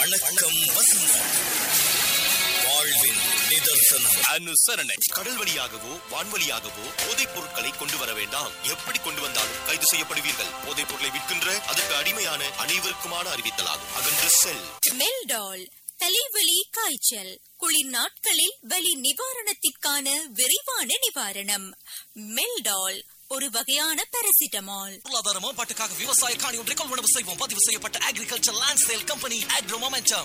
வணக்கம் வசந்தம் வாழ்வின் நிதர்சனம் அனுசரணை கடல் வழியாகவோ வான்வழியாகவோ போதைப் பொருட்களை கொண்டு வர வேண்டாம் எப்படி கொண்டு வந்தாலும் கைது செய்யப்படுவீர்கள் போதைப் பொருளை விற்கின்ற அதற்கு அடிமையான அனைவருக்குமான அறிவித்தலாகும் அகன்று செல் மெல்டால் தலைவலி காய்ச்சல் குளிர் நாட்களில் வலி நிவாரணத்திற்கான விரைவான நிவாரணம் மெல்டால் ஒரு வகையான பாராசிட்டமால் பொருளாதார மேம்பாட்டுக்காக விவசாய காணி ஒன்றை கொள்வனவு செய்வோம் பதிவு செய்யப்பட்ட agriculture land sale company agro momentum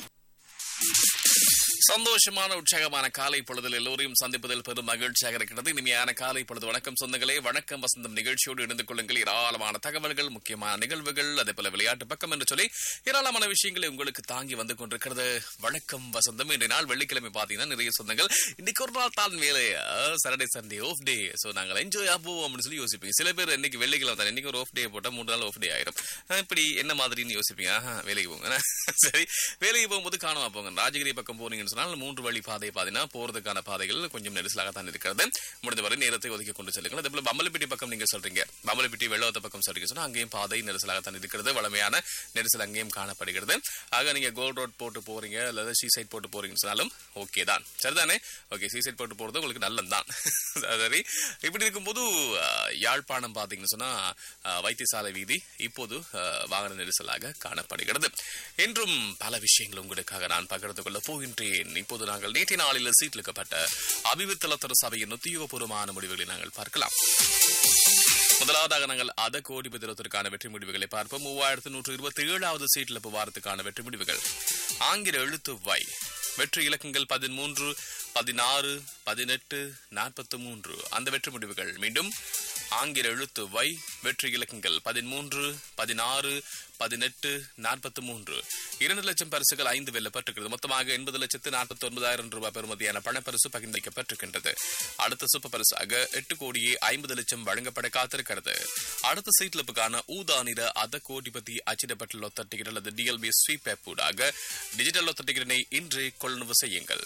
சந்தோஷமான உற்சாகமான காலை பொழுதில் எல்லோரையும் சந்திப்பதில் பெரும் மகிழ்ச்சியாக இருக்கிறது இனிமையான காலை பொழுது வணக்கம் சொந்தங்களே வணக்கம் வசந்தம் நிகழ்ச்சியோடு இணைந்து கொள்ளுங்கள் ஏராளமான தகவல்கள் முக்கியமான நிகழ்வுகள் அதே போல விளையாட்டு பக்கம் என்று சொல்லி ஏராளமான விஷயங்களை உங்களுக்கு தாங்கி வந்து கொண்டிருக்கிறது வணக்கம் வசந்தம் இன்றைய நாள் வெள்ளிக்கிழமை பார்த்தீங்கன்னா நிறைய சொந்தங்கள் இன்னைக்கு ஒரு நாள் தான் வேலை Saturday Sunday off day so நாங்கள் என்ஜாய் ஆகுவோம் அப்படின்னு சொல்லி யோசிப்பீங்க சில பேர் இன்னைக்கு வெள்ளிக்கிழமை தான் இன்னைக்கு ஒரு ஆஃப் டே போட்டால் மூணு நாள் ஆஃப் டே ஆயிரும் அஹ் இப்படி என்ன மாதிரின்னு யோசிப்பீங்க ஆஹா, வேலைக்கு போங்க சரி வேலைக்கு போகும்போது காணாம போங்க ராஜகிரி பக்கம் போனீங்கன்னு சொன்னால் மூன்று வழி பாதை பாத்தீங்கன்னா போறதுக்கான பாதைகள் கொஞ்சம் நெரிசலாகத்தான் இருக்கிறது முடிந்தவரை நேரத்தை ஒதுக்கி கொண்டு செல்லுங்கள் அதே போல பம்பலப்பிட்டி பக்கம் நீங்க சொல்றீங்க பம்பலப்பிட்டி வெள்ளவத்த பக்கம் சொல்றீங்க சொன்னா அங்கேயும் பாதை நெரிசலாகத்தான் இருக்கிறது வளமையான நெரிசல் அங்கேயும் காணப்படுகிறது ஆக நீங்க கோல்ட் ரோட் போட்டு போறீங்க அல்லது சி சைட் போட்டு போறீங்கன்னு சொன்னாலும் ஓகே தான் சரிதானே ஓகே சி சைட் போட்டு போறது உங்களுக்கு நல்லது தான் சரி இப்படி இருக்கும்போது அஹ், யாழ்ப்பாணம் பாத்தீங்கன்னு சொன்னா அஹ், வைத்தியசாலை வீதி இப்போது அஹ், வாகன நெரிசலாக காணப்படுகிறது என்றும் பல விஷயங்கள் உங்களுக்காக நான் பகிர்ந்து கொள்ள போகின்றேன் இப்போது நாங்கள் நேற்றைய நாளில் சீட்டிலிக்கப்பட்ட அபிவிருத்தலத்தர சபையின் உத்தியோகபூர்வமான முடிவுகளை நாங்கள் பார்க்கலாம் முதலாவதாக நாங்கள் அத கோடி பதிலத்திற்கான வெற்றி முடிவுகளை பார்ப்போம் மூவாயிரத்து நூற்று இருபத்தி ஏழாவது சீட்டில் வாரத்துக்கான வெற்றி முடிவுகள் ஆங்கில எழுத்து வை வெற்றி இலக்கங்கள் பதிமூன்று பதினாறு பதினெட்டு நாற்பத்தி மூன்று அந்த வெற்றி முடிவுகள் மீண்டும் ஆங்கில எழுத்து வை வெற்றி இலக்கங்கள் பதிமூன்று பதினாறு பதினெட்டு நாற்பத்தி மூன்று இரண்டு லட்சம் பரிசுகள் ஐந்து வெல்லப்பட்டிருக்கிறது மொத்தமாக எண்பது லட்சத்து நாற்பத்தி ஒன்பதாயிரம் ரூபாய் பெறுமதியான பணப்பரிசு பகிர்ந்தளிக்கப்பட்டிருக்கின்றது அடுத்த சூப்பர் பரிசாக எட்டு கோடியே ஐம்பது லட்சம் வழங்கப்பட காத்திருக்கிறது அடுத்த சீட்லிப்புக்கான ஊதா நிற அத கோடிபதி அச்சிடப்பட்ட லொத்த டிக்கெட் அல்லது டிஎல்பி ஸ்வீப் ஆப் ஊடாக டிஜிட்டல் லொத்த டிக்கெட்டினை இன்றே கொள்ளுணவு செய்யுங்கள்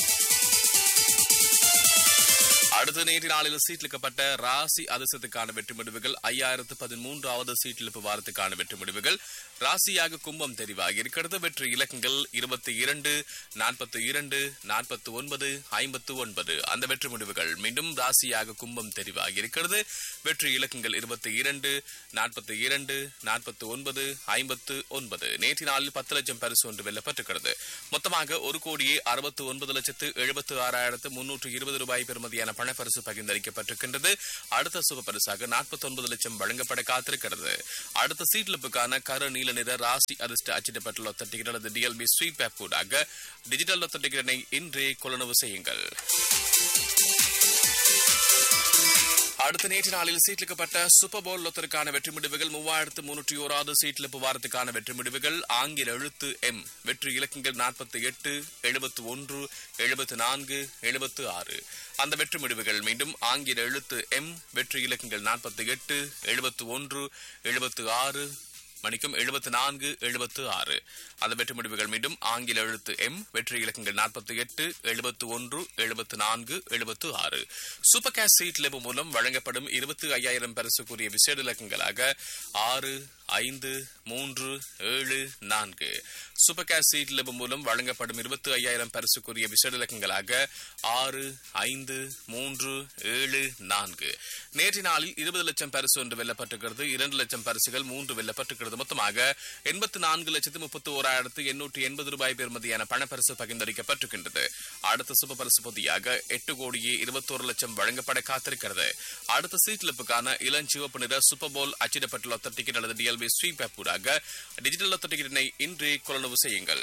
அடுத்த நேற்று நாளில் சீட்லிக்கப்பட்ட ராசி அதிர்ஷ்டத்துக்கான வெற்றி முடிவுகள் ஐயாயிரத்து பதிமூன்றாவது சீட்டிலிப்பு வாரத்துக்கான வெற்றி முடிவுகள் ராசியாக கும்பம் தெரிவாகி இருக்கிறது வெற்றி இலக்கங்கள் இருபத்தி இரண்டு நாற்பத்தி இரண்டு நாற்பத்தி ஒன்பது ஐம்பத்து ஒன்பது அந்த வெற்றி முடிவுகள் மீண்டும் ராசியாக கும்பம் தெரிவாகி இருக்கிறது வெற்றி இலக்கங்கள் இருபத்தி இரண்டு நாற்பத்தி இரண்டு நாற்பத்தி ஒன்பது ஐம்பத்து ஒன்பது நேற்று நாளில் பத்து லட்சம் பரிசு ஒன்று வெல்லப்பட்டிருக்கிறது மொத்தமாக ஒரு கோடியே அறுபத்து ஒன்பது லட்சத்து எழுபத்து ஆறாயிரத்து முன்னூற்று இருபது ரூபாய் பெறுமதியான பணப்பரிசு பகிர்ந்தளிக்கப்பட்டிருக்கின்றது அடுத்த சுப பரிசாக நாற்பத்தி ஒன்பது லட்சம் வழங்கப்பட காத்திருக்கிறது அடுத்த சீட்லிப்புக்கான கரு நீல நிற ராசி அதிர்ஷ்ட அச்சிடப்பட்ட லொத்த டிக்கெட் அல்லது டிஎல்பி ஸ்வீப் ஆப் ஊடாக டிஜிட்டல் லொத்த டிக்கெட்டினை இன்றே கொள்ளளவு செய்யுங்கள் அடுத்த நேற்று நாளில் சீட்லிக்கப்பட்ட சூப்பர் போல் லொத்தருக்கான வெற்றி முடிவுகள் மூவாயிரத்து முன்னூற்றி ஓராவது சீட்லிப்பு வாரத்துக்கான வெற்றி முடிவுகள் ஆங்கில எழுத்து எம் வெற்றி இலக்கங்கள் நாற்பத்தி எட்டு எழுபத்து ஒன்று எழுபத்து நான்கு எழுபத்து ஆறு அந்த வெற்றி முடிவுகள் மீண்டும் ஆங்கில எழுத்து எம் வெற்றி இலக்கங்கள் நாற்பத்தி எட்டு எழுபத்து ஒன்று எழுபத்து ஆறு மணிக்கும் எழுபத்து நான்கு எழுபத்து ஆறு அந்த வெற்றி முடிவுகள் மீண்டும் ஆங்கில எழுத்து எம் வெற்றி இலக்கங்கள் நாற்பத்தி எட்டு எழுபத்து ஒன்று எழுபத்து நான்கு எழுபத்து ஆறு சூப்பர் கேஷ் சீட் லெபு மூலம் வழங்கப்படும் இருபத்தி ஐயாயிரம் பரிசுக்குரிய விசேட இலக்கங்களாக ஆறு ஐந்து மூன்று ஏழு நான்கு சூப்பர் கேஷ் சீட் லெபு மூலம் வழங்கப்படும் இருபத்தி ஐயாயிரம் பரிசுக்குரிய விசேட இலக்கங்களாக ஆறு ஐந்து மூன்று ஏழு நான்கு நேற்று நாளில் இருபது லட்சம் பரிசு ஒன்று வெல்லப்பட்டிருக்கிறது இரண்டு லட்சம் பரிசுகள் மூன்று வெல்லப்பட்டிருக்கிறது மொத்தமாக எண்பத்து நான்கு லட்சத்து முப்பத்தி ஓராயிரத்து எண்ணூற்றி எண்பது ரூபாய் பெறுமதியான பணப்பரிசு பகிர்ந்தளிக்கப்பட்டிருக்கின்றது அடுத்த சுப பரிசு பொதியாக எட்டு கோடியே இருபத்தோரு லட்சம் வழங்கப்பட காத்திருக்கிறது அடுத்த சீட்லிப்புக்கான இளஞ்சிவப்பு நிற சூப்பர் போல் அச்சிடப்பட்ட லொத்த டிக்கெட் அல்லது டிஎல்பி ஸ்வீப் ஆப் ஊடாக டிஜிட்டல் லொத்த டிக்கெட்டினை இன்றே கொள்ளளவு செய்யுங்கள்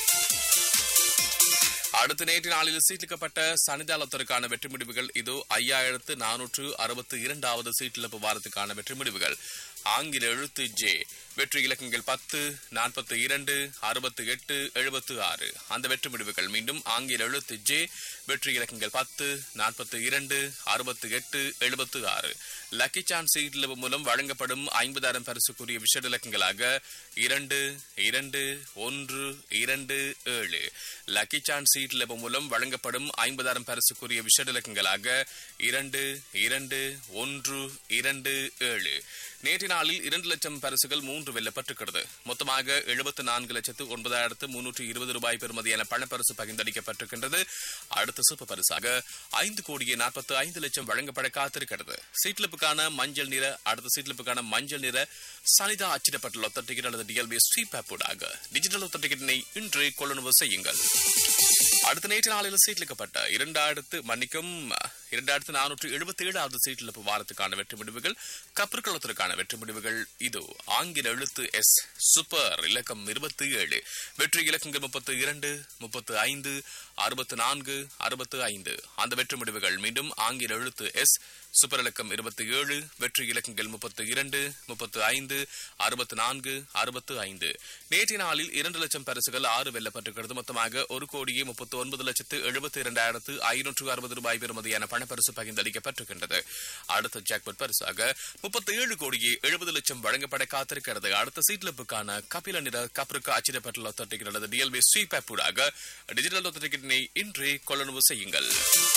அடுத்த நேற்று நாளில் சீட்டிக்கப்பட்ட சனிதாலத்திற்கான வெற்றி முடிவுகள் இது ஐயாயிரத்து நானூற்று அறுபத்தி இரண்டாவது சீட்டிழப்பு வாரத்துக்கான வெற்றி முடிவுகள் ஆங்கில எழுத்து ஜே வெற்றி இலக்கங்கள் பத்து நாற்பத்தி இரண்டு அறுபத்தி எட்டு எழுபத்து ஆறு அந்த வெற்றி முடிவுகள் மீண்டும் ஆங்கில எழுத்து ஜே வெற்றி இலக்கங்கள் பத்து நாற்பத்தி இரண்டு அறுபத்தி எட்டு எழுபத்து ஆறு லக்கி சான்ஸ் சீட்லவு மூலம் வழங்கப்படும் ஐம்பதாயிரம் பரிசுக்குரிய விஷட இலக்கங்களாக இரண்டு இரண்டு ஒன்று இரண்டு ஏழு லக்கி சான்ஸ் சீட்லவு மூலம் வழங்கப்படும் ஐம்பதாயிரம் பரிசுக்குரிய விஷட இலக்கங்களாக இரண்டு இரண்டு ஒன்று இரண்டு ஏழு நேற்று நாளில் இரண்டு லட்சம் பரிசுகள் மூன்று வெல்லப்பட்டிருக்கிறது மொத்தமாக எழுபத்து நான்கு லட்சத்து ஒன்பதாயிரத்து முன்னூற்று இருபது ரூபாய் பெறுமதியான பணப்பரிசு பகிர்ந்தளிக்கப்பட்டிருக்கின்றது அடுத்த சிறப்பு பரிசாக ஐந்து கோடியே நாற்பத்தி ஐந்து லட்சம் வழங்கப்பட காத்திருக்கிறது சீட்லிப்புக்கான மஞ்சள் நிற அடுத்த சீட்லிப்புக்கான மஞ்சள் நிற சனிதா அச்சிடப்பட்டுள்ள ஒத்த டிக்கெட் அல்லது டிஎல்பி ஸ்வீப் ஆப்பூடாக டிஜிட்டல் ஒத்த டிக்கெட்டினை இன்று கொள்ளுணர்வு செய்யுங்கள் அடுத்த நேற்று நாளில் சீட்லிக்கப்பட்ட இரண்டாயிரத்து மன்னிக்கும் இரண்டாயிரத்து நானூற்று எழுபத்தி ஏழாவது சீட்டில் வாரத்துக்கான வெற்றி முடிவுகள் கப்பற்களத்திற்கான வெற்றி முடிவுகள் இது ஆங்கில எழுத்து எஸ் சூப்பர் இலக்கம் இருபத்தி ஏழு வெற்றி இலக்கங்கள் முப்பத்து இரண்டு முப்பத்து ஐந்து அறுபத்து நான்கு அறுபத்து ஐந்து அந்த வெற்றி முடிவுகள் மீண்டும் ஆங்கில எழுத்து எஸ் சூப்பர் இலக்கம் இருபத்தி ஏழு வெற்றி இலக்கங்கள் முப்பத்து இரண்டு முப்பத்து ஐந்து அறுபத்து நான்கு அறுபத்து ஐந்து நேற்றைய நாளில் இரண்டு லட்சம் பரிசுகள் ஆறு வெல்லப்பட்டிருக்கிறது மொத்தமாக ஒரு கோடியே முப்பத்து ஒன்பது லட்சத்து எழுபத்தி இரண்டாயிரத்து ஐநூற்று அறுபது ரூபாய் பெறுமதியான பணப்பரிசு பகிர்ந்தளிக்கப்பட்டிருக்கின்றது அடுத்த ஜாக்பட் பரிசாக முப்பத்தி ஏழு கோடியே எழுபது லட்சம் வழங்கப்பட காத்திருக்கிறது அடுத்த சீட்லப்புக்கான கபில நிற கப்பருக்கு அச்சிடப்பட்டுள்ள ஒத்தட்டிகள் அல்லது டிஎல்பி ஸ்வீப் ஆப்பூடாக டிஜிட்டல் ஒத்தட்டிக்கிட்டினை இன்றே கொள்ளளவு செய்யுங்கள்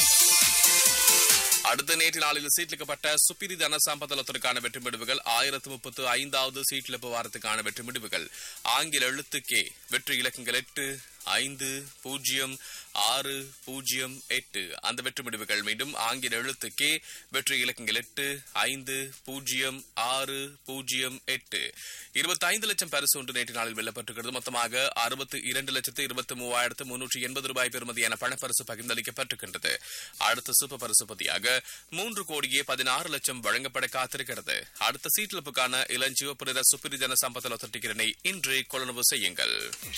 அடுத்த நேற்று நாளில் சீட்லிக்கப்பட்ட சுப்பிரி தன சம்பதத்திற்கான வெற்றி முடிவுகள் ஆயிரத்து முப்பத்து ஐந்தாவது சீட்லிப்பு வாரத்துக்கான வெற்றி முடிவுகள் ஆங்கில எழுத்துக்கே வெற்றி இலக்கங்கள் எட்டு ஐந்து பூஜ்ஜியம் ஆறு பூஜ்ஜியம் எட்டு அந்த வெற்றி முடிவுகள் மீண்டும் ஆங்கில எழுத்து கே வெற்றி இலக்கங்கள் எட்டு ஐந்து பூஜ்ஜியம் ஆறு பூஜ்ஜியம் எட்டு இருபத்தி ஐந்து லட்சம் பரிசு ஒன்று நேற்று நாளில் வெல்லப்பட்டிருக்கிறது மொத்தமாக அறுபத்தி இரண்டு லட்சத்து இருபத்தி மூவாயிரத்து முன்னூற்றி எண்பது ரூபாய் பெறுமதியான பணப்பரிசு பகிர்ந்தளிக்கப்பட்டிருக்கின்றது அடுத்த சூப்பர் பரிசு பதியாக மூன்று கோடியே பதினாறு லட்சம் வழங்கப்பட காத்திருக்கிறது அடுத்த சீட்லப்புக்கான இளஞ்சிவப்பு நிற சுப்பிரிஜன சம்பத்தில் ஒத்தட்டிக்கிறனை இன்று கொள்ளளவு செய்யுங்கள்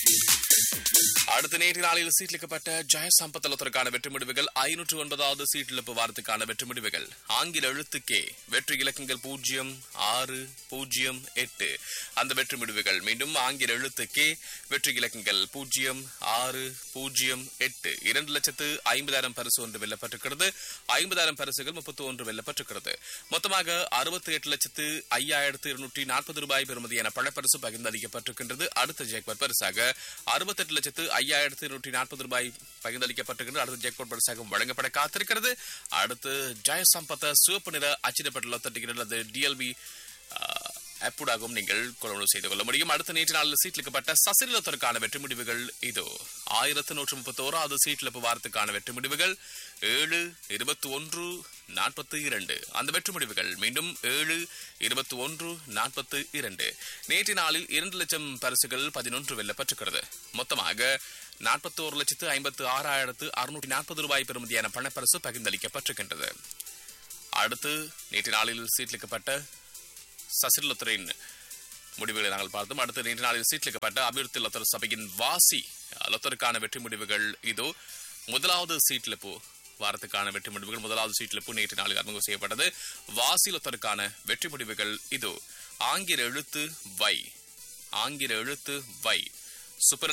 அடுத்த நேற்று நாளில் சீட்லிக்கப்பட்ட ஜெய சம்பத்தலத்திற்கான வெற்றி முடிவுகள் ஐநூற்று ஒன்பதாவது சீட்டிழப்பு வாரத்துக்கான வெற்றி முடிவுகள் ஆங்கில எழுத்துக்கே வெற்றி இலக்கங்கள் பூஜ்ஜியம் ஆறு பூஜ்ஜியம் எட்டு அந்த வெற்றி முடிவுகள் மீண்டும் ஆங்கில எழுத்துக்கே வெற்றி இலக்கங்கள் பூஜ்ஜியம் ஆறு பூஜ்ஜியம் எட்டு இரண்டு லட்சத்து ஐம்பதாயிரம் பரிசு ஒன்று வெல்லப்பட்டிருக்கிறது ஐம்பதாயிரம் பரிசுகள் முப்பத்தி ஒன்று வெல்லப்பட்டிருக்கிறது மொத்தமாக அறுபத்தி எட்டு லட்சத்து ஐயாயிரத்து இருநூற்றி நாற்பது ரூபாய் பெறுமதியான பணப்பரிசு பகிர்ந்தளிக்கப்பட்டிருக்கின்றது அடுத்த ஜெக்பர் பரிசாக அறுபத்தெட்டு லட்சத்து ஐயாயிரத்து இருநூற்றி நாற்பது ரூபாய் பகிர்ந்தளிக்கப்பட்டிருக்கிறது அடுத்த ஜெக்போட் பரிசாக வழங்கப்பட காத்திருக்கிறது அடுத்து ஜெயசம்பத்த சிவப்பு நிற அச்சிடப்பட்டுள்ள தட்டுகிறது அல்லது டிஎல்பி அப்புடாகவும் நீங்கள் கொள்வனவு செய்து கொள்ள முடியும் அடுத்த நேற்று நாளில் சீட்லிக்கப்பட்ட சசிலத்திற்கான வெற்றி முடிவுகள் இதோ ஆயிரத்து நூற்று முப்பத்தி ஓராவது சீட்லிப்பு வாரத்துக்கான வெற்றி முடிவுகள் ஏழு இருபத்தி ஒன்று நாற்பத்தி இரண்டு அந்த வெற்றி முடிவுகள் மீண்டும் ஏழு இருபத்தி ஒன்று நாற்பத்தி இரண்டு நேற்று நாளில் இரண்டு லட்சம் பரிசுகள் பதினொன்று வெல்லப்பட்டிருக்கிறது மொத்தமாக நாற்பத்தோரு லட்சத்து ஐம்பத்து ஆறாயிரத்து அறுநூற்றி நாற்பது ரூபாய் பெறுமதியான பணப்பரிசு பகிர்ந்தளிக்கப்பட்டிருக்கின்றது அடுத்து நேற்று நாளில் சீட்லிக்கப்பட்ட சசிர் லொத்தரின் முடிவுகளை நாங்கள் பார்த்தோம் அடுத்து நேற்று நாளில் சீட்லிக்கப்பட்ட அபிவிருத்தி லொத்தர் சபையின் வாசி லொத்தருக்கான வெற்றி முடிவுகள் இதோ முதலாவது சீட்லிப்பு வாரத்துக்கான வெற்றி முடிவுகள் முதலாவது சீட்லிப்பு நேற்று நாளில் அறிமுகம் செய்யப்பட்டது வாசி லொத்தருக்கான வெற்றி முடிவுகள் இதோ ஆங்கில எழுத்து வை ஆங்கில எழுத்து வை சூப்பர்